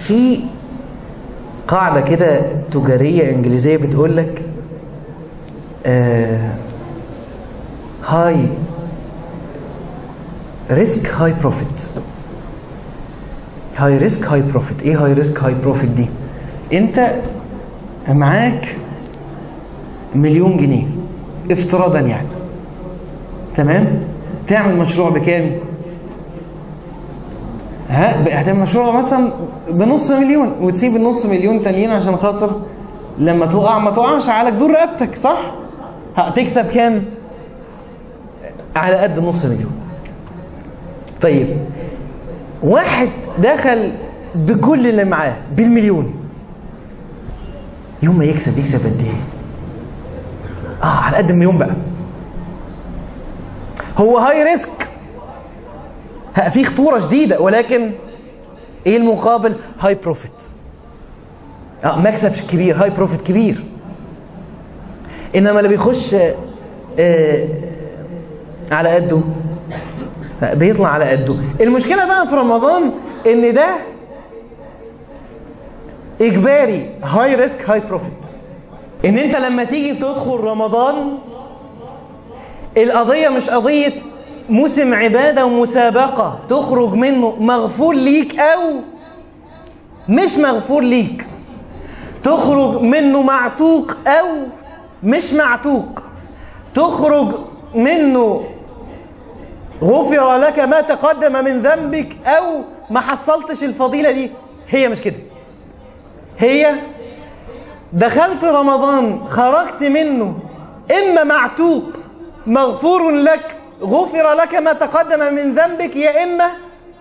في قاعدة كده تجارية انجليزية بتقول لك هاي ريسك هاي بروفيت هاي ريسك هاي بروفيت ايه هاي ريسك هاي بروفيت دي انت معاك مليون جنيه افتراضا يعني تمام تعمل مشروع بكام ها هتعمل مشروع مثلا بنص مليون وتسيب النص مليون تانيين عشان خاطر لما تقع ما تقعش على جدور رقبتك صح هتكسب كام على قد نص مليون طيب واحد دخل بكل اللي معاه بالمليون يوم ما يكسب يكسب قد ايه اه على قد المليون بقى هو هاي ريسك في خطورة شديدة ولكن ايه المقابل هاي بروفيت اه مكسب كبير هاي بروفيت كبير انما اللي بيخش آه على قده بيطلع على قده المشكلة بقى في رمضان ان ده اجباري هاي ريسك هاي بروفيت ان انت لما تيجي تدخل رمضان القضية مش قضية موسم عبادة ومسابقة تخرج منه مغفور ليك او مش مغفور ليك تخرج منه معتوق او مش معتوق تخرج منه غفر لك ما تقدم من ذنبك او ما حصلتش الفضيلة دي هي مش كده هي دخلت رمضان خرجت منه اما معتوق مغفور لك غفر لك ما تقدم من ذنبك يا اما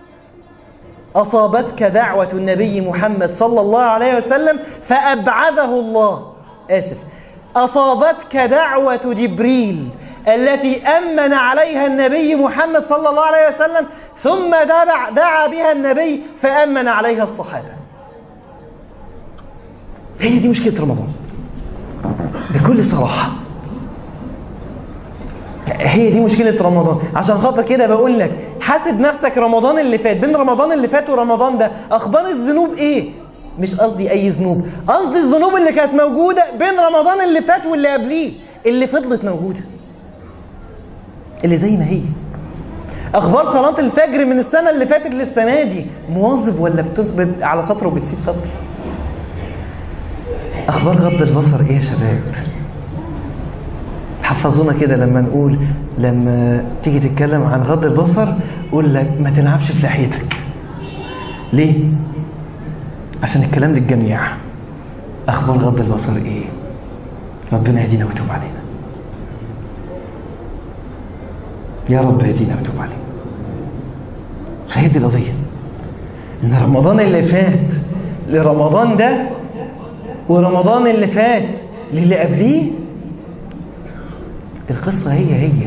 اصابتك دعوة النبي محمد صلى الله عليه وسلم فابعده الله اسف اصابتك دعوة جبريل التي أمن عليها النبي محمد صلى الله عليه وسلم ثم دعا, دعا بها النبي فأمن عليها الصحابة هي دي مشكلة رمضان بكل صراحة هي دي مشكلة رمضان عشان خاطر كده بقول لك حاسب نفسك رمضان اللي فات بين رمضان اللي فات ورمضان ده أخبار الذنوب إيه مش قصدي أي ذنوب قصدي الذنوب اللي كانت موجودة بين رمضان اللي فات واللي قبليه اللي فضلت موجوده اللي زي ما هي اخبار صلاه الفجر من السنه اللي فاتت للسنه دي مواظب ولا بتثبت على سطر وبتسيب سطر اخبار غض البصر ايه يا شباب حفظونا كده لما نقول لما تيجي تتكلم عن غض البصر قول لك ما تلعبش في لحيتك ليه عشان الكلام للجميع اخبار غض البصر ايه ربنا يهدينا ويتوب علينا يا رب يهدينا وتوب علينا هي دي القضيه ان رمضان اللي فات لرمضان ده ورمضان اللي فات للي قبليه القصه هي هي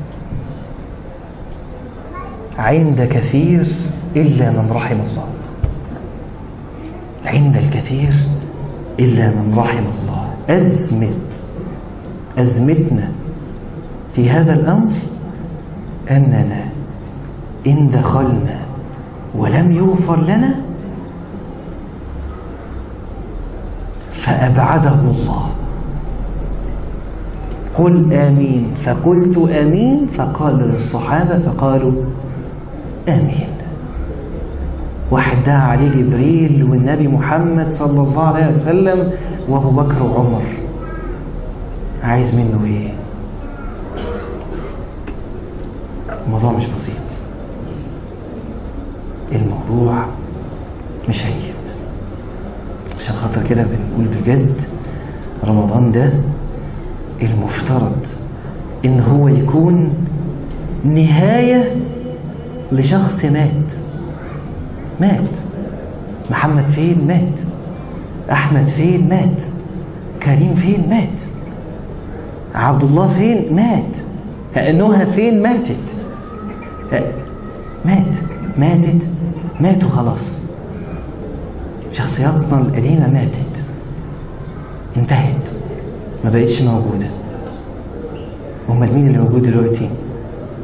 عند كثير الا من رحم الله عند الكثير الا من رحم الله ازمه ازمتنا في هذا الامر أننا إن دخلنا ولم يغفر لنا فأبعده الله قل آمين فقلت آمين فقال للصحابة فقالوا آمين واحد دعا عليه جبريل والنبي محمد صلى الله عليه وسلم وابو بكر وعمر عايز منه ايه الموضوع مش بسيط الموضوع مش هين عشان خاطر كده بنقول بجد رمضان ده المفترض ان هو يكون نهاية لشخص مات مات محمد فين مات احمد فين مات كريم فين مات عبد الله فين مات نهى فين ماتت مات ماتت ماتوا خلاص شخصياتنا القديمة ماتت انتهت ما بقتش موجودة امال مين اللي موجود دلوقتي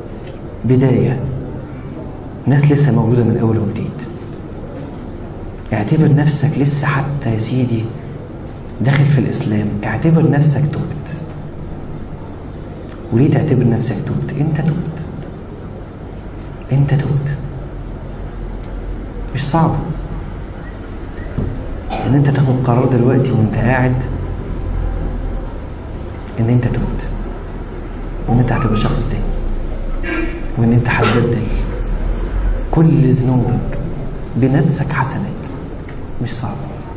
بداية ناس لسه موجودة من أول وجديد اعتبر نفسك لسه حتى يا سيدي داخل في الإسلام اعتبر نفسك تبت وليه تعتبر نفسك تبت انت تبت انت تبت مش صعب ان انت تاخد قرار دلوقتي وانت قاعد ان انت تبت وان انت هتبقى شخص تاني وان انت هتبدل كل ذنوبك بنفسك حسنات مش صعب